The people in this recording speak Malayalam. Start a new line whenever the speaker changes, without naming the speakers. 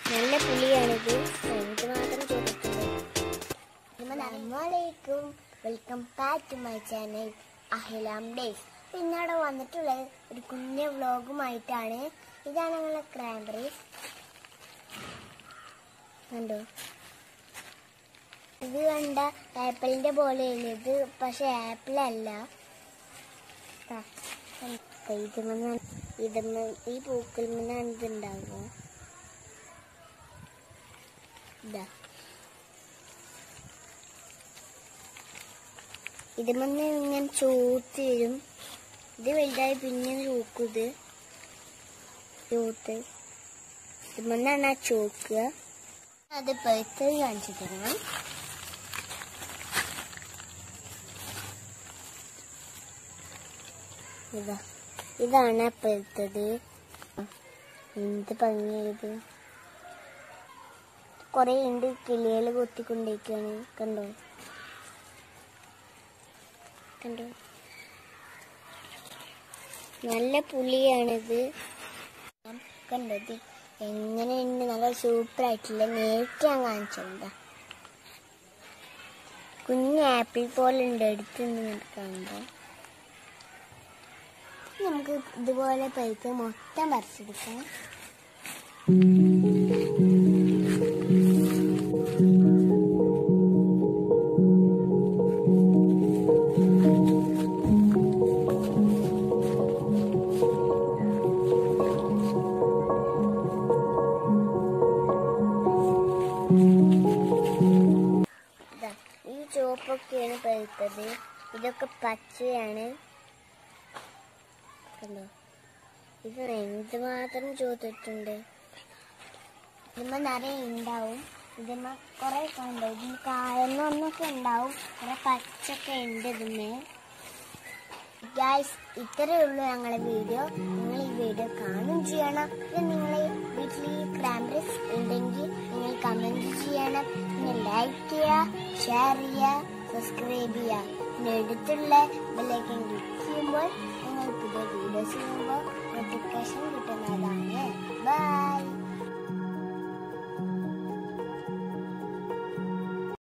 നല്ല പുളിയാണിത് എന്ത് മാത്രം ചെയ്തിട്ടുണ്ട് അസ്സലാമലൈക്കും welcome back to my channel അഹിലാം ഡേയ്സ് പിന്നെ അവിടെ വന്നിട്ടുള്ളത് ഒരു കുഞ്ഞ വ്ലോഗുമായിട്ടാണ് ഇതാണ് ഞങ്ങളെ ക്രാൻബറീസ് കണ്ടോ ഇത് കണ്ട ആപ്പിളിന്റെ പോലെയല്ല ഇത് പക്ഷെ ആപ്പിൾ അല്ല ഇതുമെന്ന് ഇതുമ്മ ഈ പൂക്കളിൽ നിന്നാണ് ഇത് ഉണ്ടാവുക ഇതാ ഇതുമെന്ന് ഇങ്ങനെ ചൂത്ത് വരും ഇത് വലുതായി പിന്നെ ചൂക്കുന്നത് ചൂത്ത് ഇതുമെന്നാണ് ആ ചോക്കുക അത് പഴുത്ത് കാണിച്ചു തരണം ഇതാ ഇതാണ് പഴുത്തത് എന്ത് ഭംഗിയായത് കൊറേ ഉണ്ട് കിളികൾ കൊത്തിക്കൊണ്ടിരിക്കുകയാണ് കണ്ടോ കണ്ടോ നല്ല പുളിയാണിത് കണ്ടോ ഇത് എങ്ങനെയുണ്ട് നല്ല സൂപ്പർ ആയിട്ടുള്ള നേരിട്ട് ഞാൻ കാണിച്ചിട്ടുണ്ട കുഞ്ഞ് ആപ്പിൾ പോലെ ഉണ്ട് എടുത്ത് നിന്ന് കാണുമ്പോൾ നമുക്ക് ഇതുപോലെ പൈപ്പ് മൊത്തം പറിച്ചെടുക്കാം ഇതാ, ഈ ചുവപ്പൊക്കെയാണ് പഴുത്തത് ഇതൊക്കെ പച്ചയാണ് കണ്ടോ ഇത് എന്തുമാത്രം ചോദിച്ചിട്ടുണ്ട് ഇതിമ്മ നിറയെ ഉണ്ടാവും ഇതിമ്മ കുറെ കണ്ടോ ഇതിന് കായെന്ന് ഒന്നൊക്കെ ഉണ്ടാവും കുറെ പച്ചൊക്കെ ഉണ്ട് ഇതിമ്മേ ഗായ്സ് ഇത്രയേ ഉള്ളൂ ഞങ്ങളെ വീഡിയോ നിങ്ങൾ ഈ വീഡിയോ കാണും ചെയ്യണം പിന്നെ നിങ്ങളെ വീട്ടിൽ ഈ ക്രാംബ്രിസ് ഉണ്ടെങ്കിൽ നിങ്ങൾ കമന്റ് ചെയ്യണം പിന്നെ ലൈക്ക് ചെയ്യുക ഷെയർ ചെയ്യുക സബ്സ്ക്രൈബ് ചെയ്യുക പിന്നെ എടുത്തുള്ള ബെല്ലൈക്കൻ ക്ലിക്ക് ചെയ്യുമ്പോൾ